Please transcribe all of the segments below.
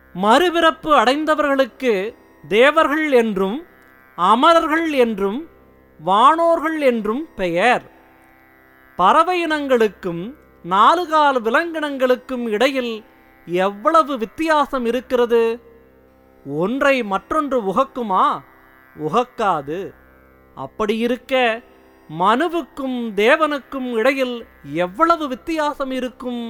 மறுபிறப்பு அடைந்தவர்களுக்கு தேவர்கள் என்றும் அமரர்கள் என்றும் வானோர்கள் என்றும் பெயர் பறவை இனங்களுக்கும் நாலுகால் விலங்கினங்களுக்கும் இடையில் எவ்வளவு வித்தியாசம் இருக்கிறது ஒன்றை மற்றொன்று உகக்குமா உகக்காது அப்படி இருக்க மனுவுக்கும் தேவனுக்கும் இடையில் எவ்வளவு வித்தியாசம் இருக்கும்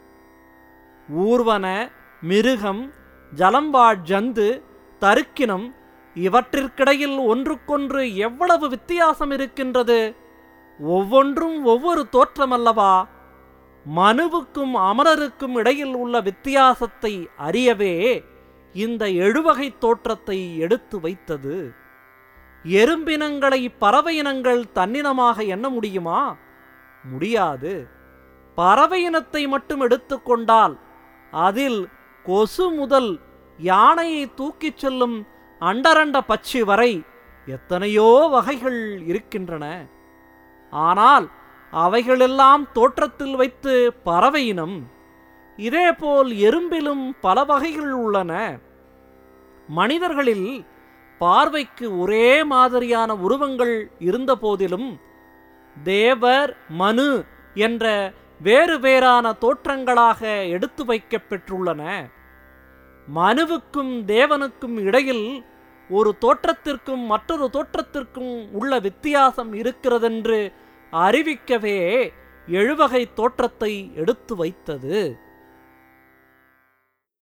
ஊர்வன மிருகம் ஜலம்பாழ் ஜந்து தருக்கினம் இவற்றிற்கிடையில் ஒன்றுக்கொன்று எவ்வளவு வித்தியாசம் இருக்கின்றது ஒவ்வொன்றும் ஒவ்வொரு தோற்றமல்லவா மனுவுக்கும் அமரருக்கும் இடையில் உள்ள வித்தியாசத்தை அறியவே இந்த எழுவகை தோற்றத்தை எடுத்து வைத்தது எறும்பினங்களை பறவை இனங்கள் தன்னினமாக எண்ண முடியுமா முடியாது பறவை இனத்தை மட்டும் எடுத்துக்கொண்டால் அதில் கொசு முதல் யானையை தூக்கிச் செல்லும் அண்டரண்ட பட்சி வரை எத்தனையோ வகைகள் இருக்கின்றன ஆனால் அவைகளெல்லாம் தோற்றத்தில் வைத்து பறவை இனம் இதேபோல் எறும்பிலும் பல வகைகள் உள்ளன மனிதர்களில் பார்வைக்கு ஒரே மாதிரியான உருவங்கள் இருந்த போதிலும் தேவர் மனு என்ற வேறு வேறான தோற்றங்களாக எடுத்து வைக்கப் பெற்றுள்ளன மனுவுக்கும் தேவனுக்கும் இடையில் ஒரு தோற்றத்திற்கும் மற்றொரு தோற்றத்திற்கும் உள்ள வித்தியாசம் இருக்கிறதென்று அறிவிக்கவே எழுவகை தோற்றத்தை எடுத்து வைத்தது